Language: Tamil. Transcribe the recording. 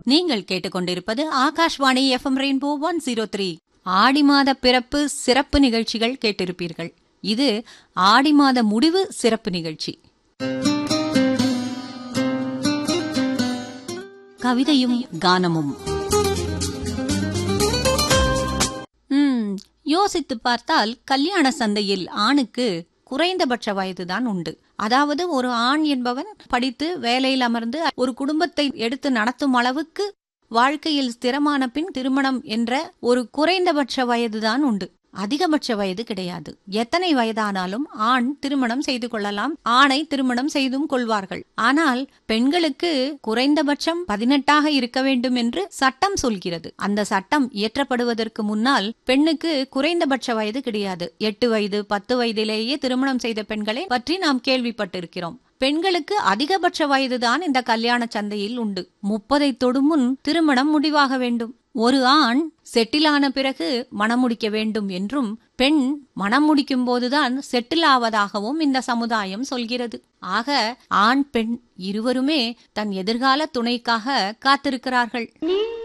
நீங்கள் கேட்டுக்கொண்டிருப்பது Akashvani F M rainbow one zero three ஆடி மாத பிறப்பு சிறப்பு நிகழ்ச்சிகள் கேட்டிருப்பீர்கள் இது ஆடி மாத முடிவு சிறப்பு நிகழ்ச்சி கவிதையும் கானமும் ம் யோசித்து பார்த்தால் கல்யாண சந்தையில் ஆணுக்கு குறைந்தபட்ச வயதுதான் உண்டு அதாவது ஒரு ஆண் என்பவன் படித்து வேலையில் அமர்ந்து ஒரு குடும்பத்தை எடுத்து நடத்தும் அளவுக்கு வாழ்க்கையில் ஸ்திரமான பின் திருமணம் என்ற ஒரு குறைந்தபட்ச வயதுதான் உண்டு அதிகபட்ச வயது கிடையாது எத்தனை வயதானாலும் ஆண் திருமணம் செய்து கொள்ளலாம் ஆணை திருமணம் செய்தும் கொள்வார்கள் ஆனால் பெண்களுக்கு குறைந்தபட்சம் பதினெட்டாக இருக்க வேண்டும் என்று சட்டம் சொல்கிறது அந்த சட்டம் இயற்றப்படுவதற்கு முன்னால் பெண்ணுக்கு குறைந்தபட்ச வயது கிடையாது எட்டு வயது பத்து வயதிலேயே திருமணம் செய்த பெண்களை பற்றி நாம் கேள்விப்பட்டிருக்கிறோம் பெண்களுக்கு அதிகபட்ச வயதுதான் இந்த கல்யாண சந்தையில் உண்டு முப்பதை தொடும் முன் திருமணம் முடிவாக வேண்டும் ஒரு ஆண் செட்டில் ஆன பிறகு மணம் முடிக்க வேண்டும் என்றும் பெண் மணம் முடிக்கும் போதுதான் செட்டில் ஆவதாகவும் இந்த சமுதாயம் சொல்கிறது ஆக ஆண் பெண் இருவருமே தன் எதிர்கால துணைக்காக காத்திருக்கிறார்கள் நீ